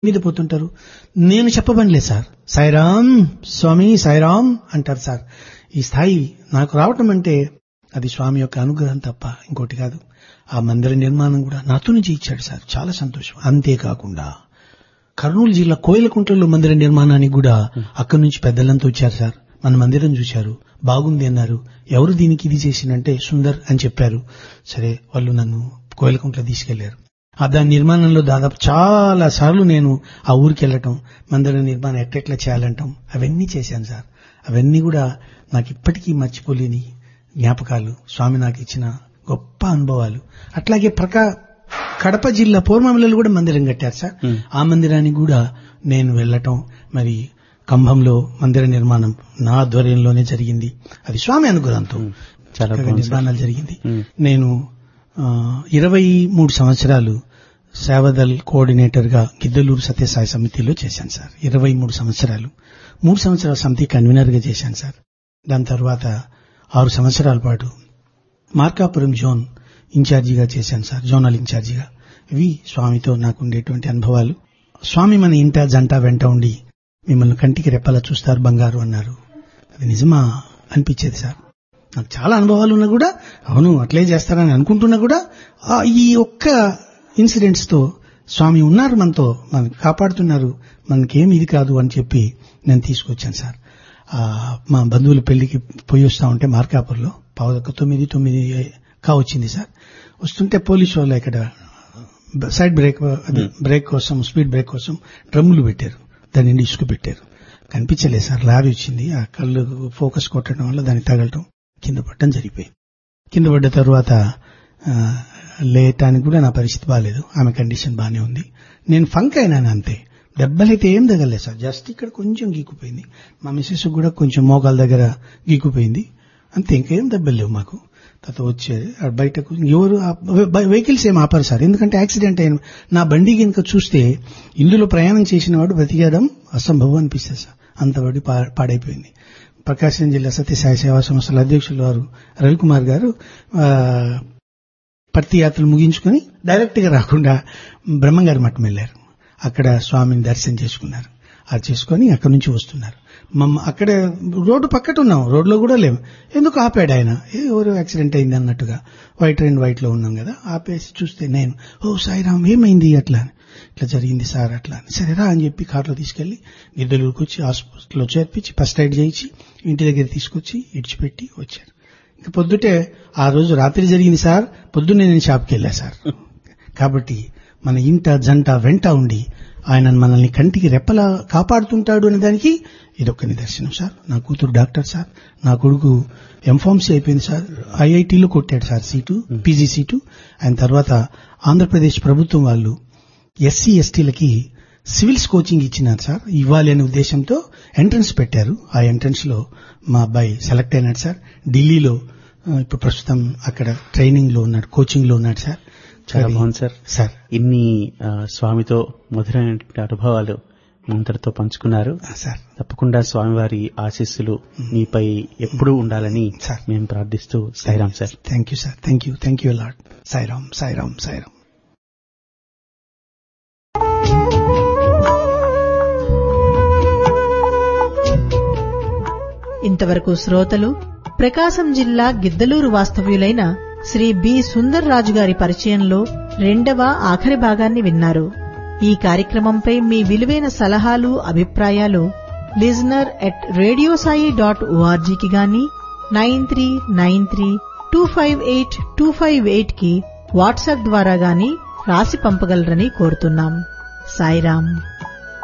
మీద పోతుంటారు నేను చెప్పబనిలేదు సార్ సాయిరామ్ స్వామి సాయిరామ్ అంటారు సార్ ఈ స్థాయి నాకు రావటం అంటే అది స్వామి యొక్క అనుగ్రహం తప్ప ఇంకోటి కాదు ఆ మందిర నిర్మాణం కూడా నాతో నుంచి ఇచ్చాడు సార్ చాలా సంతోషం అంతేకాకుండా కర్నూలు జిల్లా కోయిలకుంట్లలో మందిర నిర్మాణానికి కూడా అక్కడి నుంచి పెద్దలంతా వచ్చారు సార్ మన మందిరం చూశారు బాగుంది అన్నారు ఎవరు దీనికి ఇది చేసిందంటే సుందర్ అని చెప్పారు సరే వాళ్ళు నన్ను కోయిలకుంట్ల తీసుకెళ్లారు ఆ దాని నిర్మాణంలో దాదాపు చాలా సార్లు నేను ఆ ఊరికి వెళ్ళటం మందిర నిర్మాణం ఎట్టెట్లా చేయాలంటాం అవన్నీ చేశాను సార్ అవన్నీ కూడా నాకు ఇప్పటికీ మర్చిపోలేని జ్ఞాపకాలు స్వామి నాకు ఇచ్చిన గొప్ప అనుభవాలు అట్లాగే ప్రకా కడప జిల్లా పూర్వమిలలో కూడా మందిరం కట్టారు సార్ ఆ మందిరానికి కూడా నేను వెళ్ళటం మరి కంభంలో మందిర నిర్మాణం నా ఆధ్వర్యంలోనే జరిగింది అది స్వామి అనుగ్రహంతో చాలా చక్కగా బాగుంది సార్. నిర్మాణాలు జరిగింది మ్మ్. నేను ఆ, ఇరవై మూడు సంవత్సరాలు సేవదల్ కోఆర్డినేటర్ గా గిద్దలూరు సత్యసాయి సమితిలో చేశాను సార్ ఇరవై మూడు సంవత్సరాలు మూడు సంవత్సరాల సమితి కన్వీనర్ గా చేశాను సార్ దాని తర్వాత ఆరు సంవత్సరాల పాటు మార్కాపురం జోన్ ఇన్ఛార్జిగా చేశాను సార్ జోనల్ ఇన్ఛార్జిగా ఇవి స్వామితో నాకు ఉండేటువంటి అనుభవాలు స్వామి మన ఇంట జంట వెంట ఉండి మిమ్మల్ని కంటికి రెప్పలా చూస్తారు బంగారు అన్నారు అది నిజమా అనిపించేది సార్ నాకు చాలా అనుభవాలు ఉన్నా కూడా అవును అట్లే చేస్తారని అనుకుంటున్నా కూడా ఆ ఈ ఒక్క ఇన్సిడెంట్స్ తో స్వామి ఉన్నారు మనతో మనం కాపాడుతున్నారు మనకేం ఇది కాదు అని చెప్పి నేను తీసుకొచ్చాను సార్ ఆ, మా బంధువుల పెళ్లికి పోయి వస్తా ఉంటే మార్కాపూర్లో పావుదొక్క తొమ్మిది తొమ్మిది కావచ్చింది సార్ వస్తుంటే పోలీసు వాళ్ళు ఇక్కడ సైడ్ బ్రేక్ అది బ్రేక్ కోసం స్పీడ్ బ్రేక్ కోసం డ్రమ్ములు పెట్టారు దాని నిండి ఇసుక పెట్టారు కనిపించలేదు సార్ లారీ వచ్చింది ఆ కళ్ళు ఫోకస్ కొట్టడం వల్ల దాన్ని తగలటం కింద పడటం జరిగిపోయింది కింద పడ్డ తర్వాత ఆ, లేయటానికి కూడా నా పరిస్థితి బాగాలేదు ఆమె కండిషన్ బాగానే ఉంది నేను ఫంక్ అయినాను అంతే దెబ్బలైతే ఏం తగలేదు సార్ జస్ట్ ఇక్కడ కొంచెం గీకుపోయింది మా మిస్సెస్ కూడా కొంచెం మోకాల దగ్గర గీకుపోయింది అంతే ఇంకేం దెబ్బలు లేవు మాకు తర్వాత వచ్చేది ఆ బయటకు ఎవరు వెహికల్స్ ఏం ఆపారు సార్ ఎందుకంటే యాక్సిడెంట్ అయిన నా బండి కనుక చూస్తే ఇందులో ప్రయాణం చేసిన వాడు బ్రతికేయడం అసంభవం అనిపిస్తుంది సార్ అంతవడి పా- పాడైపోయింది ప్రకాశం జిల్లా సత్యసాయి సేవా సంస్థల అధ్యక్షులు వారు రవికుమార్ గారు ఆ, పత్తి యాత్రలు ముగించుకొని డైరెక్ట్ గా రాకుండా బ్రహ్మంగారి మఠం వెళ్లారు అక్కడ స్వామిని దర్శనం చేసుకున్నారు అది చేసుకొని అక్కడి నుంచి వస్తున్నారు మమ్మ అక్కడ రోడ్డు పక్కట ఉన్నాం రోడ్లో కూడా లేవు ఎందుకు ఆపాడు ఆయన ఏ ఎవరు యాక్సిడెంట్ అయింది అన్నట్టుగా వైట్ అండ్ వైట్ లో ఉన్నాం కదా ఆపేసి చూస్తే నేను ఓ సాయిరామ్ ఏమైంది అట్లా అని. ఇట్లా జరిగింది సార్ అట్లా అని. సరేరా అని చెప్పి కార్లో తీసుకెళ్లి గిద్దలూరుకు వచ్చి హాస్పిటల్లో చేర్పించి ఫస్ట్ ఎయిడ్ చేయించి ఇంటి దగ్గర తీసుకొచ్చి ఇడిచిపెట్టి వచ్చారు ఇంకా పొద్దుటే ఆ రోజు రాత్రి జరిగింది సార్ పొద్దున్నే నేను షాప్కి వెళ్ళా సార్ కాబట్టి మన ఇంట జంట వెంట ఉండి ఆయన మనల్ని కంటికి రెప్పలా కాపాడుతుంటాడు అనే దానికి ఇదొక నిదర్శనం సార్ నా కూతురు డాక్టర్ సార్ నా కొడుకు ఎంఫార్మసీ అయిపోయింది సార్ ఐఐటీలో కొట్టాడు సార్ సీటు పీజీ సీటు ఆయన తర్వాత ఆంధ్రప్రదేశ్ ప్రభుత్వం వాళ్ళు ఎస్సీ ఎస్టీలకి సివిల్స్ కోచింగ్ ఇచ్చినారు సార్ ఇవ్వాలి అనే ఉద్దేశంతో ఎంట్రన్స్ పెట్టారు ఆ ఎంట్రన్స్ లో మా అబ్బాయి సెలెక్ట్ అయినాడు సార్ ఢిల్లీలో ఆ, ఇప్పుడు ప్రస్తుతం అక్కడ ట్రైనింగ్ లో ఉన్నాడు కోచింగ్ లో ఉన్నాడు సార్ చాలా అది- బాగుంది సార్ సార్ ఇన్ని ఆ, స్వామితో మధురైన అనుభవాలు అందరితో పంచుకున్నారు ఆ, సార్ తప్పకుండా స్వామివారి ఆశీస్సులు మీపై ఎప్పుడూ ఉండాలని సార్. మేము ప్రార్థిస్తూ Sairam sir thank you sir thank you thank you లాడ్ సాయిరామ్ సాయిరామ్ సాయిరామ్ ఇంతవరకు శ్రోతలు ప్రకాశం జిల్లా గిద్దలూరు వాస్తవ్యులైన శ్రీ బి సుందర్ రాజు గారి పరిచయంలో రెండవ ఆఖరి భాగాన్ని విన్నారు ఈ కార్యక్రమంపై మీ విలువైన సలహాలు అభిప్రాయాలు లిజనర్ ఎట్ రేడియోసాయి డాట్ ఓఆర్జీకి గాని nine three nine three two five eight two five eight కి వాట్సాప్ ద్వారా గాని రాసి పంపగలరని కోరుతున్నాం సాయిరాం